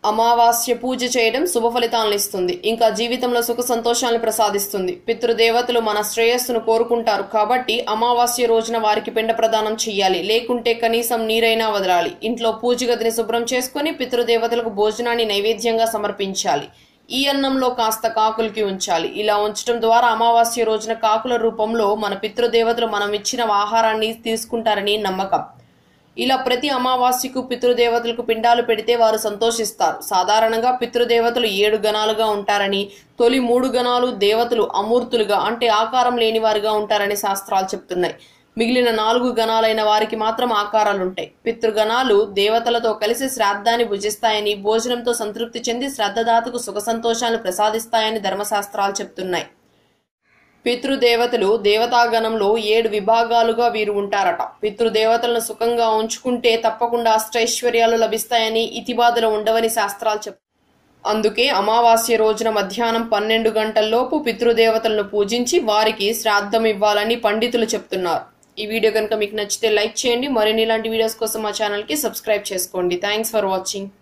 అమావాస్య పూజ చేయడం శుభ ఫలితాలను ఇస్తుంది ఇంకా జీవితంలో సుఖ సంతోషాలను ప్రసాదిస్తుంది పితృదేవతలు మన శ్రేయస్సును కోరుకుంటారు కాబట్టి అమావాస్య రోజున వారికి పిండ ప్రదానం చెయ్యాలి లేకుంటే కనీసం నీరైనా వదలాలి ఇంట్లో పూజ గదిని శుభ్రం చేసుకుని పితృదేవతలకు భోజనాన్ని నైవేద్యంగా సమర్పించాలి ఈ అన్నంలో కాస్త కాకులకి ఉంచాలి ఇలా ఉంచడం ద్వారా అమావాస్య రోజున కాకుల రూపంలో మన పితృదేవతలు మనం ఇచ్చిన ఆహారాన్ని తీసుకుంటారని నమ్మకం ఇలా ప్రతి అమావాస్యకు పితృదేవతలకు పిండాలు పెడితే వారు సంతోషిస్తారు సాధారణంగా పితృదేవతలు ఏడు గణాలుగా ఉంటారని తొలి మూడు గణాలు దేవతలు అమూర్తులుగా అంటే ఆకారం లేని వారుగా ఉంటారని శాస్త్రాలు చెప్తున్నాయి మిగిలిన నాలుగు గణాలైన వారికి మాత్రం ఆకారాలుంటాయి పితృగణాలు దేవతలతో కలిసి శ్రాద్ధాన్ని భుజిస్తాయని భోజనంతో సంతృప్తి చెంది శ్రద్ధదాతకు సుఖ సంతోషాలను ప్రసాదిస్తాయని ధర్మశాస్త్రాలు చెప్తున్నాయి పితృదేవతలు దేవతాగణంలో ఏడు విభాగాలుగా వీరు ఉంటారట పితృదేవతలను సుఖంగా ఉంచుకుంటే తప్పకుండా అష్టైశ్వర్యాలు లభిస్తాయని ఇతిబాధలు ఉండవని శాస్త్రాలు చెప్ అందుకే అమావాస్య రోజున మధ్యాహ్నం పన్నెండు గంటల్లోపు పితృదేవతలను పూజించి వారికి శ్రాద్ధం ఇవ్వాలని పండితులు చెప్తున్నారు ఈ వీడియో కనుక మీకు నచ్చితే లైక్ చేయండి మరిన్ని ఇలాంటి వీడియోస్ కోసం మా ఛానల్కి సబ్స్క్రైబ్ చేసుకోండి థ్యాంక్స్ ఫర్ వాచింగ్